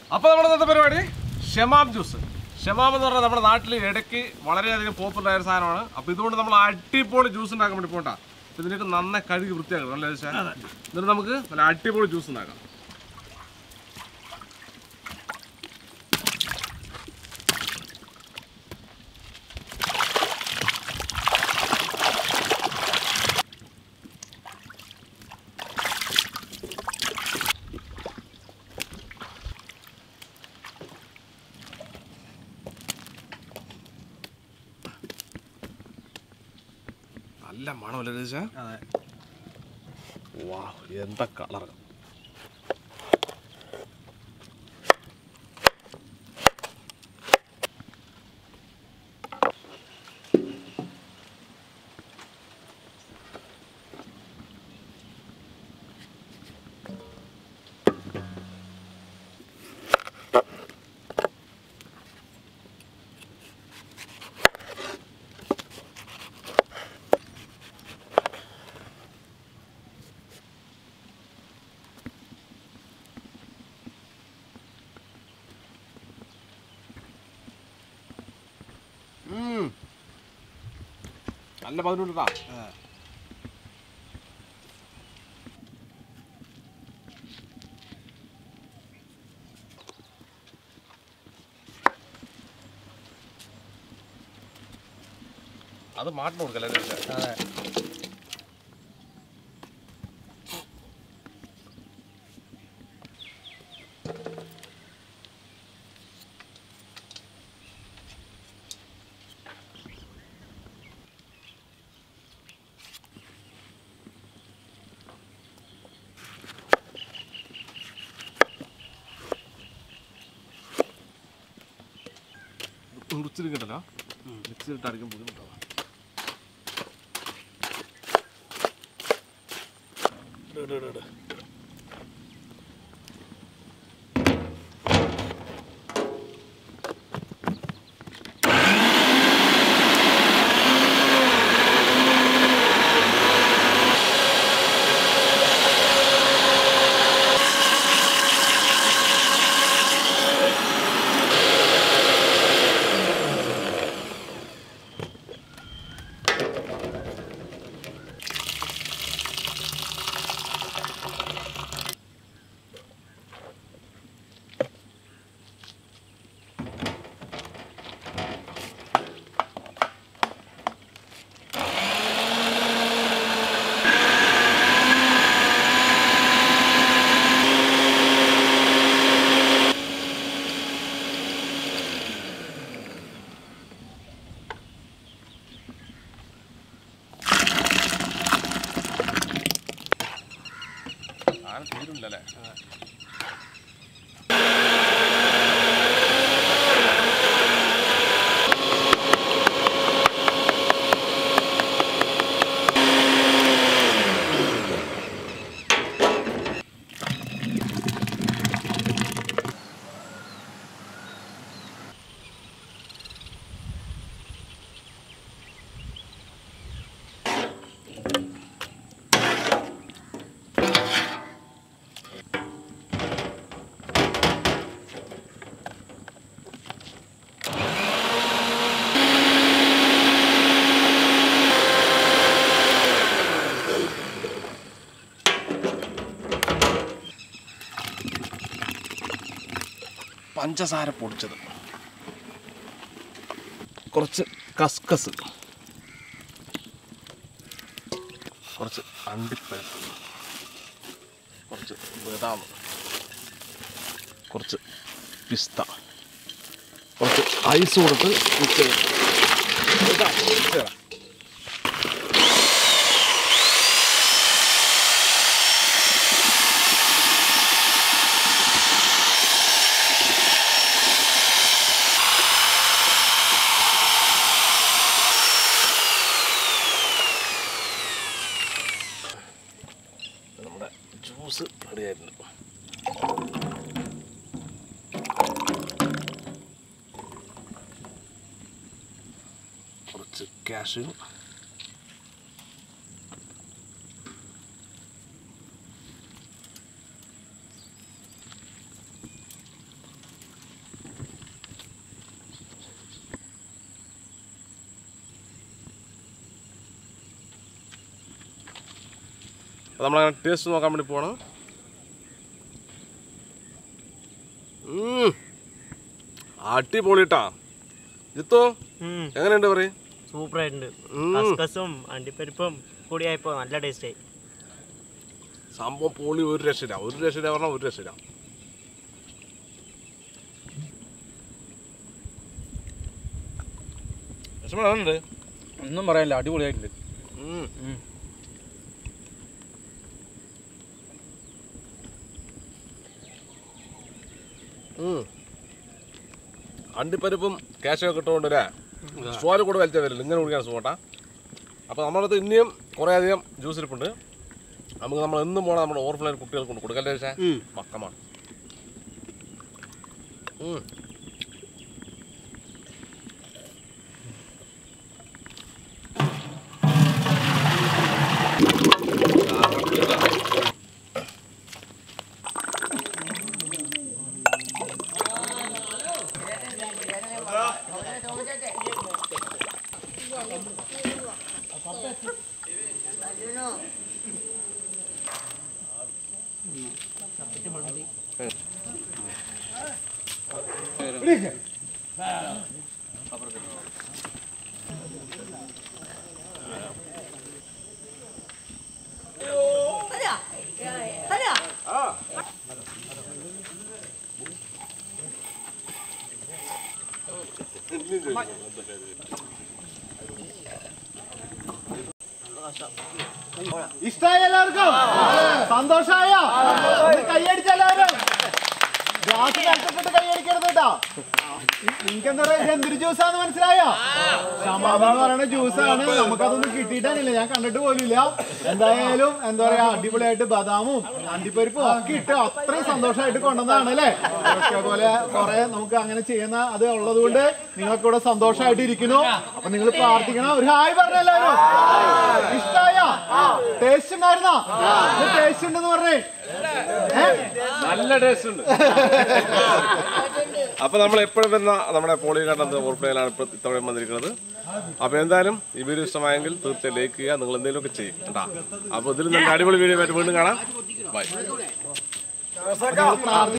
അപ്പോൾ നമ്മുടെ ഇന്നത്തെ പരിപാടി ഷമാം ജ്യൂസ് ഷമാം എന്ന് പറഞ്ഞാൽ നമ്മുടെ നാട്ടിൽ ഇടയ്ക്ക് വളരെയധികം പോപ്പുലർ ആയ ഒരു സാധനമാണ് അപ്പോൾ ഇതുകൊണ്ട് നമ്മൾ അടിപൊളി ജ്യൂസ് ഉണ്ടാക്കാൻ വേണ്ടി പോട്ടാ ഇതിനൊക്കെ നന്നായി കഴുകി വൃത്തിയാക്കണം അല്ലേ ദിശ? എന്നിട്ട് നമുക്ക് നല്ല അടിപൊളി ജ്യൂസ് ഉണ്ടാക്കാം നല്ല മണമല്ലേ ദിശ അതെ വാ എന്താ കളർ നല്ല പതിനുണ്ടാ അതെ അത് മാറ്റം കൊടുക്കല്ലേ ദിശ? അതെ മുറിച്ചിരിക്കട്ടല്ലോ മിക്സിയിലിട്ട് അടിക്കാൻ ബുദ്ധിമുട്ടാണ് ഇട്, ഇട്, ഇട്, ഇട്. സാധനം തീരുന്നില്ലല്ലേ പഞ്ചസാര പൊടിച്ചത് കുറച്ച് കസ്കസ് കുറച്ച് അണ്ടിപ്പഴം കുറച്ച് ബദാം കുറച്ച് പിസ്ത കുറച്ച് ഐസ് കൊടുത്ത് മിക്സ് ചെയ്യണം ഇതാ, mix ചെയ്യണം. നമ്മുടെ ജ്യൂസ് റെഡി ആയിട്ടുണ്ട് കുറച്ച് കാഷ്യൂ അപ്പോൾ നമ്മളങ്ങനെ ടേസ്റ്റ് നോക്കാൻ വേണ്ടി പോകണം അടിപൊളിട്ടാ ജിത്തോ എങ്ങനെയുണ്ട് പറയും സൂപ്പർ ആയിട്ടുണ്ട് കസ്കസും അണ്ടിപ്പരിപ്പും കൂടിയായപ്പോ നല്ല ടേസ്റ്റ് ആയി സംഭവം പൊളി ഒരു രക്ഷയില്ല ഒരു രക്ഷയില്ല പറഞ്ഞാൽ ഒരു രക്ഷയില്ല വിഷമമുണ്ട് ഒന്നും പറയാനില്ല അടിപൊളിയായിട്ടുണ്ട് അണ്ടിപ്പരിപ്പും കാശൊക്കെ കിട്ടുകൊണ്ട് അല്ലേ സ്വാല് കൂടെ വലിച്ച വരില്ല ഇങ്ങനെ കുടിക്കാൻ സുഖട്ടാ അപ്പോൾ നമ്മളടുത്ത് ഇനിയും കുറേ അധികം ജ്യൂസ് ഇരിപ്പുണ്ട് നമുക്ക് നമ്മൾ എന്നും പോകണം നമ്മുടെ ഓർഫലൈൻ കുട്ടികൾക്ക് കൊണ്ട് കൊടുക്കല്ലേ പക്ഷേ പക്കമാണ് ഉം. ഇഷ്ടായ എല്ലാവർക്കും സന്തോഷായ കൈയടിച്ച എല്ലാവരും ഗ്ലാസ് കഷ്ടപ്പെട്ട് കൈയടിക്കരുത് കേട്ടോ നിങ്ങൾക്ക് എന്താ പറയാ ഇത് എന്തൊരു ജ്യൂസാന്ന് മനസ്സിലായോ ഷമാമ എന്ന് പറയുന്ന ജ്യൂസാണ് നമുക്കതൊന്നും കിട്ടിയിട്ടാണില്ല ഞാൻ കണ്ടിട്ട് പോലില്ല എന്തായാലും എന്താ പറയാ അടിപൊളിയായിട്ട് ബദാമും അണ്ടിപ്പരിപ്പും ഒക്കെ ഇട്ട് അത്രയും സന്തോഷമായിട്ട് കൊണ്ടുവന്നതാണ് അല്ലേ അതൊക്കെ പോലെ കുറെ നമുക്ക് അങ്ങനെ ചെയ്യുന്ന അത് ഉള്ളത് കൊണ്ട് നിങ്ങൾക്ക് ഇവിടെ സന്തോഷമായിട്ട് ഇരിക്കുന്നു അപ്പൊ നിങ്ങൾ പ്രാർത്ഥിക്കണം ഒരു ഹായ് പറഞ്ഞ എല്ലാവരും ഇഷ്ടായ ടേസ്റ്റ് ഉണ്ടായിരുന്നോ ടേസ്റ്റ് ഉണ്ടെന്ന് പറഞ്ഞേ നല്ല ടേസ്റ്റ് ഉണ്ട് അപ്പൊ നമ്മൾ എപ്പോഴും വരുന്ന നമ്മുടെ പോളികാർഡ് ഓർഫ്ലൈനിലാണ് ഇപ്പോൾ ഇത്തവണ വന്നിരിക്കുന്നത് അപ്പൊ എന്തായാലും ഈ വീഡിയോ ഇഷ്ടമായെങ്കിൽ തീർച്ചയായും ലൈക്ക് ചെയ്യുക നിങ്ങൾ എന്തെങ്കിലും ഒക്കെ ചെയ്യും കേട്ടാ അപ്പൊ ഇതിൽ നല്ല അടിപൊളി വീഡിയോ ആയിട്ട് വീണ്ടും കാണാം ബൈ പ്രാർത്ഥി